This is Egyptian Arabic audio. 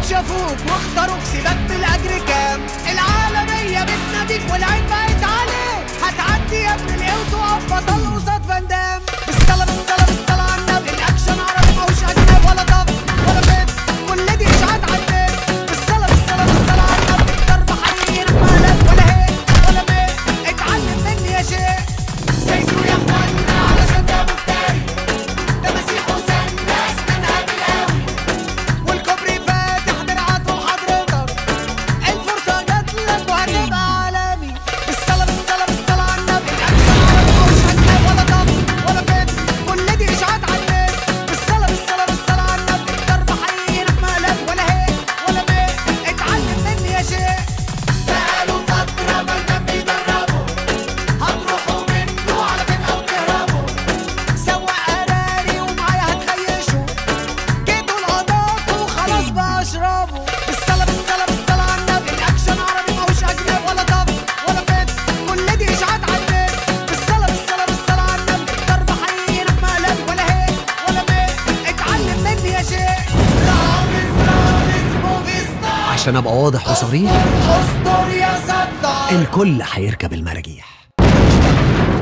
شافوك واختاروك سيبك بالاجر كام العالميه بتناديك والعين بقت عليك هتعدي يا ابن الايه وتقف بطل قصاد فان دام بالصلاه بالصلاه بالصلاه على النبي الاكشن عربي ماهوش اجنبي ولا طف ولا بيت كل دي اشاعات على البيت بالصلاه بالصلاه بالصلاه على النبي الضرب حقيقي مقلب ولا هيك ولا ميت اتعلم مني يا شيخ سيسو يا اخوانا علشان ده مفتري ده مسيح وسن ناس منها بالقوي والكوبري فاتح درعاته لحضرتك الفرصة جات لك وهتبقى عالمي بالصلاة بالصلاة بالصلاة على النبي الأكشن عربي مش هتنام ولا ضغط ولا فت كل دي إشاعات على النت بالصلاة بالصلاة بالصلاة على النبي الضرب حقيقي مقلب ولا هيك ولا ميت اتعلم مني يا شيخ بقاله فترة فالدم بيدربوا هتروحوا منه على فين أو تهربوا سواق قراري ومعايا هتخيشوا جيتوا القضاء وخلاص بقى اشربوا بالصلاة بالصلاة بالصلاة على النبي الأكشن عربي ماهوش أجنبي ولا طف ولا فت كل دي إشاعات على النت بالصلاة بالصلاة بالصلاة على النبي الضرب حقيقي مقلب ولا هيك ولا ميت اتعلم مني يا شيخ رامز رامز موفي ستار عشان ابقى واضح وصريح استر يا صدام الكل هيركب المراجيح